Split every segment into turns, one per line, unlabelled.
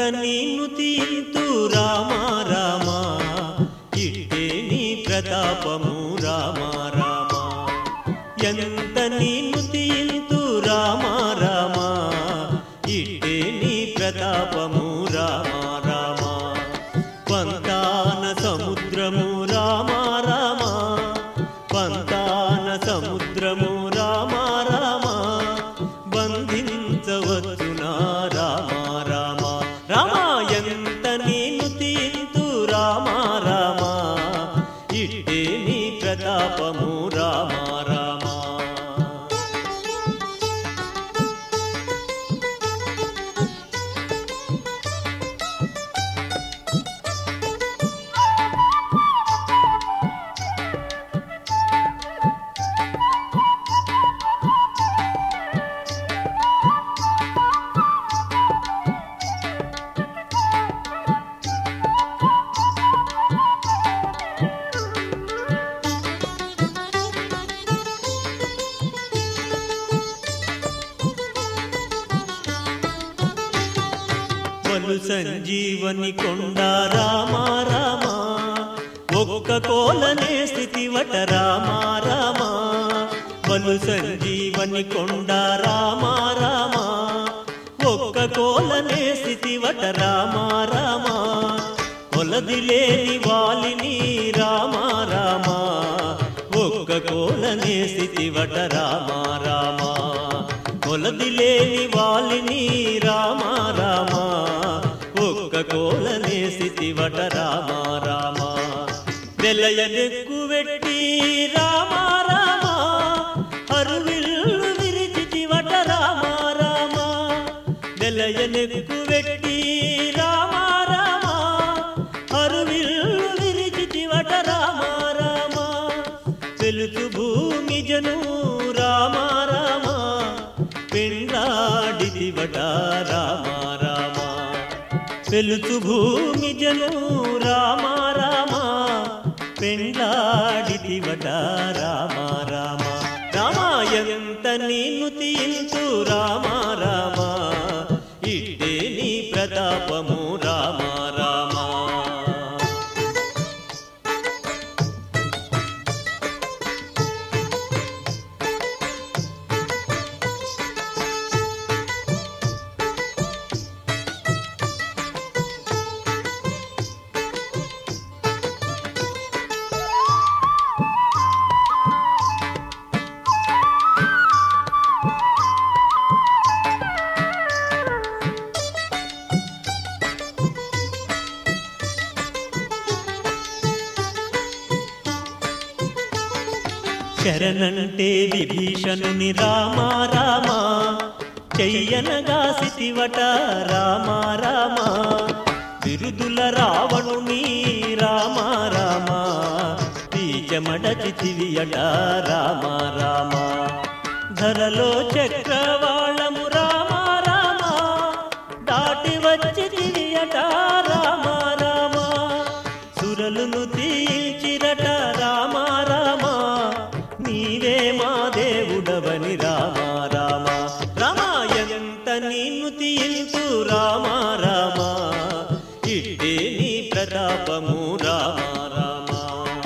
నిన్ను తీంతు రామా రామా ఇట్టే నీ ప్రతాపము రామా రామా ఎంత నిన్ను తీంతు రామా రామా ఇట్టే నీ ప్రతాపము రామా రామా పంతాన సముద్రము రామా రామా పంతాన సముద్రము రామా రామా బంధించవచ్చునా రామా రామా రామా ఎంత నేను తీంతు రామా రామా ఇట్టే నీ ప్రతాపము రామా రామా వలు సంజీవని కొండ రామా రామా ఒక్క కోలనే స్థితి వట రామా రామా వలు సంజీవని కొండ రామా రామా ఒక్క కోలనే స్థితి వట రామా రామా కొలది లేని వాలిని రామా రామా ఒక్క కోలనే స్థితి వట రామా రామా కొలది లేని వాలిని రామా రామా ఒక్క కోలనే స్థితి వట రామా రామా వెలయనెక్కు వెట్టి రామా రామా అరువిల్లు విరిచితి వట రామా రామా వెలయనెక్కు వెట్టి రామా రామా అరువిల్లు విరిచితి వట రామా రామా వెలుతు భూమి జను రామా రామా పెండ్లాడిదివట రామా రామా వెలుతు భూమి జను రామా రామా పెండ్లాడిదివట రామా రామా రామా ఎంత నిన్ను తీంతు రామా రామా ఇట్టే నీ ప్రతాపము రామా రామా శరణంటే విభీషణుని రామా రామా చెయ్యనగా సితివట రామా రామా బిరుదుల రావణుని రామా రామా పీచమడచితివియట రామా రామా ధరలో చక్రవాళము రామా రామా దాటి వచ్చి తిరియట రామా రామా సురలును తీల్చిరట రామా రామా నీవే మా దేవుడవని రామా రామా రామా ఎంత నిన్ను తీల్చు రామా రామా ఇట్టే నీ ప్రతాపము రామా రామా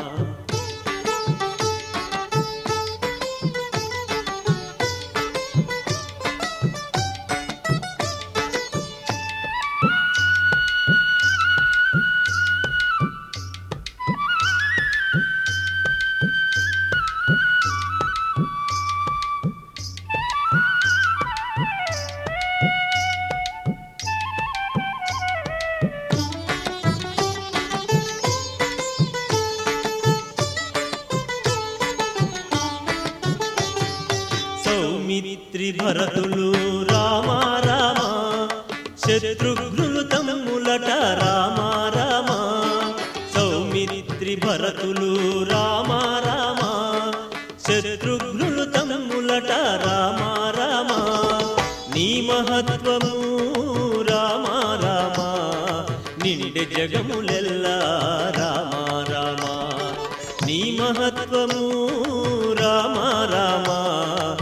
సౌమిత్రి భరతులు రామా రామా శత్రుఘ్నులు తమ్ములట రామా రామా సౌమిత్రి భరతులు రామా రామా శత్రుఘ్నులు తమ్ములట రామా రామా నీ మహత్వము రామా రామా నిండె జగములెల్లా రామా రామా నీ మహత్వము రామా రామా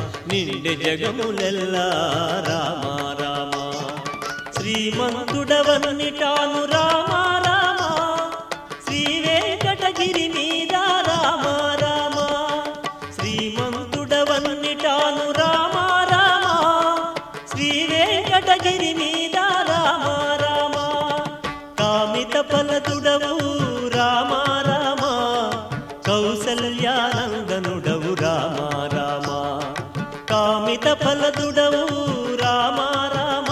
నిండె జగములెల్లా రామా రామా శ్రీమంతుడవ శ్రీమంతుడవన్నిటాను రామ రామ శ్రీ వెంకటగిరి మీద రామ రామ శ్రీమంతుడవన్నిటాను రామ రామ శ్రీ వెంకటగిరి మీద రామ రామ కామిత ఫలదుడవు రామ రామ కౌసల్యానందనుడవు రామ రామ కామిత ఫలదుడవు రామ రామ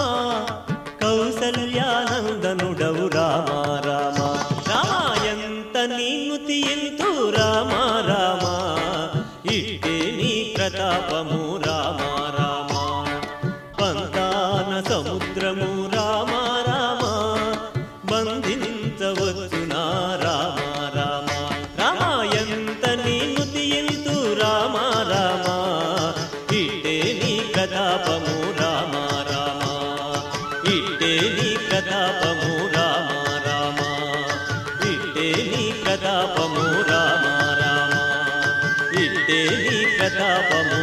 కౌసల్యానందనుడవు రామ రామ రామాయంత నిన్ను తీయంతు రామ రామ ఇట్టే నీ ప్రతాపము రామ రామ పంతాన సముద్రము రామ రామ బంధించవచ్చునా రామ రామ రామాయంత నిన్ను తీయంతు రామ రామ ఇట్టే నీ ప్రతాపము రామ రామ ఇట్టే నీ ప్రతాపము రామ రామ ఇట్టే నీ ప్రతాపము రామ రామ ఇట్టే నీ ప్రతాపము